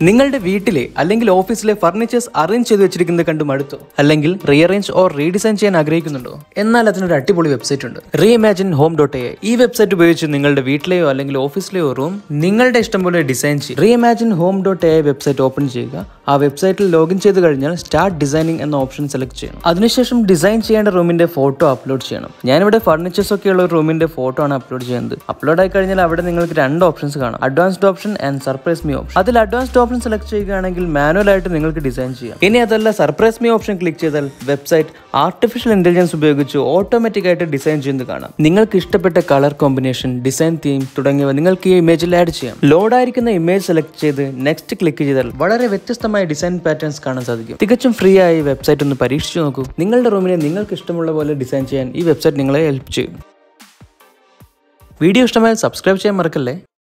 നിങ്ങളുടെ വീട്ടിലെ അല്ലെങ്കിൽ ഓഫീസിലെ ഫർണിച്ചേഴ്സ് അറേഞ്ച് ചെയ്ത് വെച്ചിരിക്കുന്നത് കണ്ട് മടുത്തോ അല്ലെങ്കിൽ റീഅറേഞ്ച് ഓർ റീഡിസൈൻ ചെയ്യാൻ ആഗ്രഹിക്കുന്നുണ്ടോ എന്നാൽ അതിനൊരു അടിപൊളി വെബ്സൈറ്റ് ഉണ്ട് reimagine home dot A E website ഉപയോഗിച്ച് നിങ്ങളുടെ വീട്ടിലെയോ അല്ലെങ്കിൽ ഓഫീസിലെയോ റൂം നിങ്ങളുടെ ഇഷ്ടം പോലെ ഡിസൈൻ ചെയ്യും reimagine home dot A website open ചെയ്യുക ആ വെബ്സൈറ്റിൽ ലോഗിൻ ചെയ്ത് കഴിഞ്ഞാൽ സ്റ്റാർട്ട് ഡിസൈനിങ് എന്ന ഓപ്ഷൻ സെലക്ട് ചെയ്യണം അതിനുശേഷം ഡിസൈൻ ചെയ്യേണ്ട റൂമിന്റെ ഫോട്ടോ അപ്ലോഡ് ചെയ്യണം ഞാനിവിടെ ഫർണിച്ചേഴ്സ് ഒക്കെ ഉള്ള ഒരു റൂമിന്റെ ഫോട്ടോ ആണ് അപ്ലോഡ് ചെയ്യുന്നത് അപ്ലോഡ് ആയി കഴിഞ്ഞാൽ അവിടെ നിങ്ങൾക്ക് രണ്ട് ഓപ്ഷൻസ് കാണാം advanced option and surprise me option അതിൽ അഡ്വാൻസ്ഡ് ഓപ്ഷൻ സെലക്ട് ചെയ്യുകയാണെങ്കിൽ മാനുവൽ ആയിട്ട് നിങ്ങൾക്ക് ഡിസൈൻ ചെയ്യാം ഇനി അതല്ല സർപ്രൈസ് മീ ഓപ്ഷൻ ക്ലിക്ക് ചെയ്താൽ വെബ്സൈറ്റ് ആർട്ടിഫിഷ്യൽ ഇന്റലിജൻസ് ഉപയോഗിച്ച് ഓട്ടോമാറ്റിക് ആയിട്ട് ഡിസൈൻ ചെയ്യുന്നത് കാണാം നിങ്ങൾക്ക് ഇഷ്ടപ്പെട്ട കളർ കോമ്പിനേഷൻ ഡിസൈൻ തീം തുടങ്ങിയവ നിങ്ങൾക്ക് ഈ ഇമേജിൽ ആഡ് ചെയ്യാം ലോഡ് ആയിരിക്കുന്ന ഇമേജ് സെലക്ട് ചെയ്ത് നെക്സ്റ്റ് ക്ലിക്ക് ചെയ്താൽ വളരെ വ്യത്യസ്തമായ ഡിസൈൻ പാറ്റേൺസ് കാണാൻ സാധിക്കും തികച്ചും ഫ്രീ ആയി വെബ്സൈറ്റ് ഒന്ന് പരീക്ഷിച്ചു നോക്കൂ നിങ്ങളുടെ റൂമിനെ നിങ്ങൾക്ക് ഇഷ്ടമുള്ള പോലെ ഡിസൈൻ ചെയ്യാൻ ഈ വെബ്സൈറ്റ് നിങ്ങളെ ഹെൽപ്പ് ചെയ്യും വീഡിയോ ഇഷ്ടമായാൽ സബ്സ്ക്രൈബ് ചെയ്യാൻ മറക്കല്ലേ